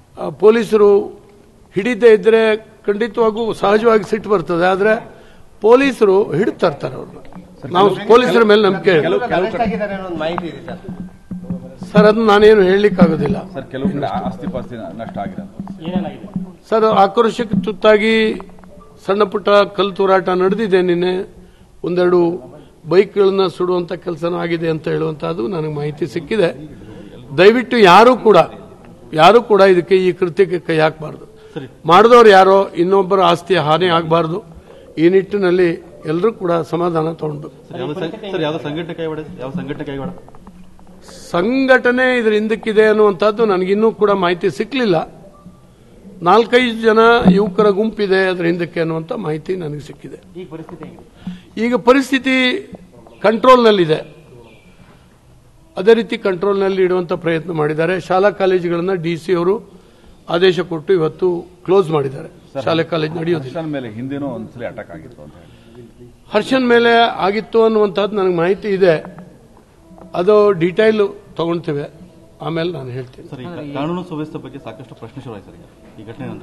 ಆ, ಪೊಲೀಸರು ಹಿಡಿದೇ ಇದ್ರೆ ಖಂಡಿತವಾಗೂ ಸಹಜವಾಗಿ ಸಿಟ್ಟು ಬರ್ತದೆ ಆದ್ರೆ ಪೊಲೀಸರು ಹಿಡಿತಾ ಇರ್ತಾರೆ ಅವ್ರನ್ನ ನಾವು ಪೊಲೀಸರ ಮೇಲೆ ನಂಬಿಕೆ ಇದೆ. ಅರೆಸ್ಟ್ ಆಗಿದ್ದಾರೆ ಅನ್ನೋ ಒಂದು ಮಾಹಿತಿ ಇದೆ ಸರ್ ಸರ್ ಅದನ್ನ ನಾನೇನು ಹೇಳಲಿಕ್ಕಾಗೋದಿಲ್ಲ ಸರ್ ಕೆಲವು ಕಡೆ ಆಸ್ತಿ ಪಾಸ್ತಿ ನಷ್ಟ ಆಗಿದೆ ಅಂತ ಸರ್ ಆಕ್ರೋಶಕ್ಕೆ ತುತ್ತಾಗಿ ಸಣ್ಣ ಪುಟ್ಟ ಕಲ್ಲು ತೂರಾಟ ನಡೆದಿದೆ ನಿನ್ನೆ ಒಂದೆರಡು ಬೈಕ್ಗಳನ್ನ ಸುಡುವಂತ ಕೆಲಸನೂ ಆಗಿದೆ ಅಂತ ಹೇಳುವಂತಹದ್ದು ನನಗೆ ಮಾಹಿತಿ ಸಿಕ್ಕಿದೆ ದಯವಿಟ್ಟು ಯಾರು ಕೂಡ ಯಾರು ಕೂಡ ಇದಕ್ಕೆ ಈ ಕೃತ್ಯಕ್ಕೆ ಕೈ ಹಾಕಬಾರ್ದು ಮಾಡಿದವರು ಯಾರೋ ಇನ್ನೊಬ್ಬರ ಆಸ್ತಿಯ ಹಾನಿ ಆಗಬಾರ್ದು ಈ ನಿಟ್ಟಿನಲ್ಲಿ ಎಲ್ಲರೂ ಕೂಡ ಸಮಾಧಾನ ತಗೊಳ್ಬೇಕು ಸರ್ ಯಾವ ಸರ್ ಯಾವ ಸಂಘಟನೆ ಕೈವಾಡ ಯಾವ ಸಂಘಟನೆ ಕೈವಾಡ ಸಂಘಟನೆ ಇದ್ರ ಹಿಂದಕ್ಕಿದೆ ಅನ್ನುವಂಥದ್ದು ನನಗಿನ್ನೂ ಕೂಡ ಮಾಹಿತಿ ಸಿಕ್ಕಲಿಲ್ಲ ನಾಲ್ಕೈದು ಜನ ಯುವಕರ ಗುಂಪಿದೆ ಅದರ ಹಿಂದಕ್ಕೆ ಅನ್ನುವಂಥ ಮಾಹಿತಿ ನನಗೆ ಸಿಕ್ಕಿದೆ ಈಗ ಪರಿಸ್ಥಿತಿ ಹೇಗಿದೆ ಈಗ ಪರಿಸ್ಥಿತಿ ಕಂಟ್ರೋಲ್ನಲ್ಲಿದೆ ಅದೇ ರೀತಿ ಕಂಟ್ರೋಲ್ನಲ್ಲಿ ಇಡುವಂತ ಪ್ರಯತ್ನ ಮಾಡಿದ್ದಾರೆ ಶಾಲಾ ಕಾಲೇಜುಗಳನ್ನ ಡಿ ಸಿ ಅವರು ಆದೇಶ ಕೊಟ್ಟು ಇವತ್ತು ಕ್ಲೋಸ್ ಮಾಡಿದ್ದಾರೆ ಶಾಲೆ ಕಾಲೇಜು ನಡೆಯೋದಿಲ್ಲ ಹರ್ಷನ್ ಮೇಲೆ ಹಿಂದೆನೂ ಒಂದ್ಸಲಿ ಅಟ್ಯಾಕ್ ಆಗಿತ್ತು ಅಂತ ಹೇಳಿ ಹರ್ಷನ್ ಮೇಲೆ ಆಗಿತ್ತು ಅನ್ನುವಂಥದ್ದು ನನಗೆ ಮಾಹಿತಿ ಇದೆ ಅದು ಡೀಟೈಲ್ ತಗೊಳ್ತೇವೆ ಆಮೇಲೆ ನಾನು ಹೇಳ್ತೀನಿ ಸರ್ ಈಗ ಕಾನೂನು ಸುವ್ಯವಸ್ಥೆ ಬಗ್ಗೆ ಸಾಕಷ್ಟು ಪ್ರಶ್ನೆ ಶುರುವಾಯ್ತು ಸರ್ ಈಗ ಈ ಘಟನೆ ನಂತರ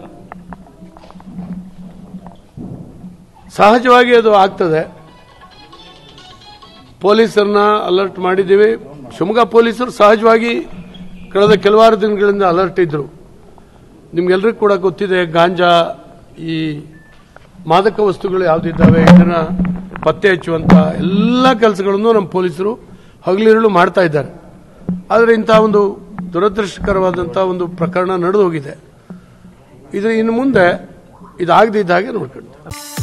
ಸಹಜವಾಗಿ ಅದು ಆಗ್ತದೆ ಪೊಲೀಸರನ್ನ ಅಲರ್ಟ್ ಮಾಡಿದ್ದೀವಿ ಶಿವಮೊಗ್ಗ ಪೊಲೀಸರು ಸಹಜವಾಗಿ ಕಳೆದ ಕೆಲವಾರು ದಿನಗಳಿಂದ ಅಲರ್ಟ್ ಇದ್ರು ನಿಮ್ಗೆಲ್ರಿಗೂ ಕೂಡ ಗೊತ್ತಿದೆ ಗಾಂಜಾ ಈ ಮಾದಕ ವಸ್ತುಗಳು ಯಾವ್ದಿದ್ದಾವೆ ಇದನ್ನ ಪತ್ತೆ ಹಚ್ಚುವಂತ ಎಲ್ಲ ಕೆಲಸಗಳನ್ನು ನಮ್ಮ ಪೊಲೀಸರು ಹಗಲಿರುಳು ಮಾಡ್ತಾ ಇದ್ದಾರೆ ಆದರೆ ಇಂತಹ ಒಂದು ದುರದೃಷ್ಟಕರವಾದಂತಹ ಒಂದು ಪ್ರಕರಣ ನಡೆದು ಹೋಗಿದೆ ಇದು ಇನ್ನು ಮುಂದೆ ಇದಾಗದಿದ್ದ ಹಾಗೆ ನೋಡ್ಕೊಳ್ತಾರೆ